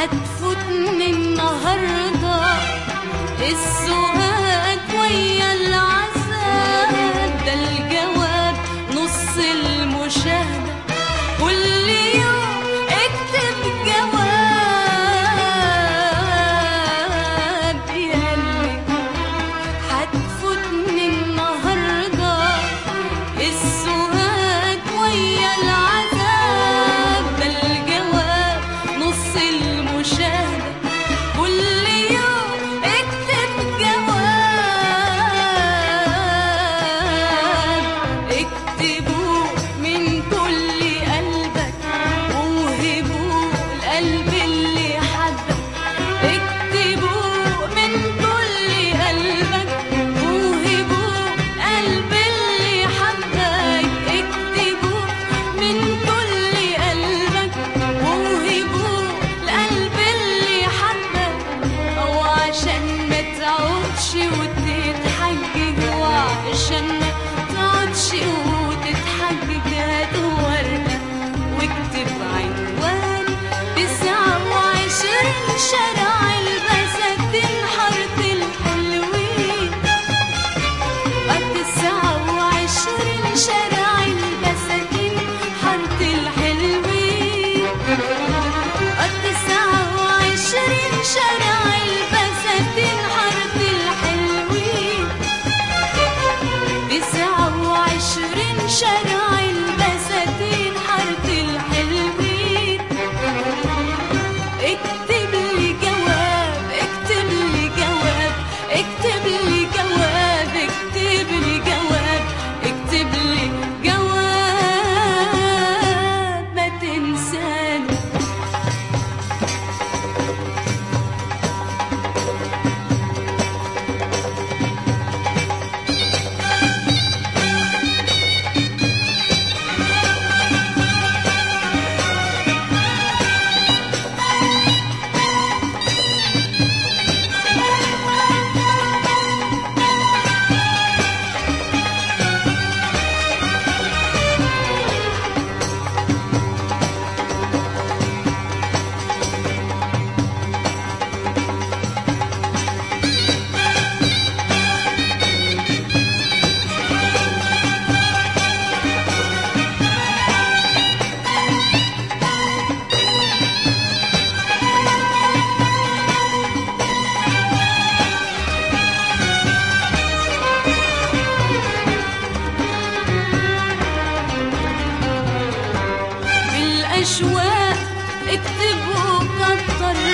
هتفوتني النهارده السؤال ويا العذاب ده الجواب نص المشاهدة كل يوم اكتب جواب ياللي هتفوتني النهارده السؤال ويا العذاب ده الجواب نص المشاهدة كل يوم اكتب جواب اكتبوا من كل قلبك ووهبوا القلب اللي حبك اكتبوا من كل قلبك ووهبوا القلب اللي حبك اكتبوا من كل قلبك ووهبوا القلب اللي حبك او عشان ما تقعدش وتتحجج وعشان ما تقعدش وتتحجج هات ورقة واكتب عنوان تسعة وعشرين شارع البساتين حارة الحلوين تسعة وعشرين شارع البساتين حارة الحلوين تسعة وعشرين شارع البساتين حارة الحلوين تسعة وعشرين شارع البساتين حارة الحلوين اكتب لي جواب اكتب لي جواب اكتب لي جواب اكتب لي جواب اكتب لي جواب ما تنساني بالأشواق اكتب وكتر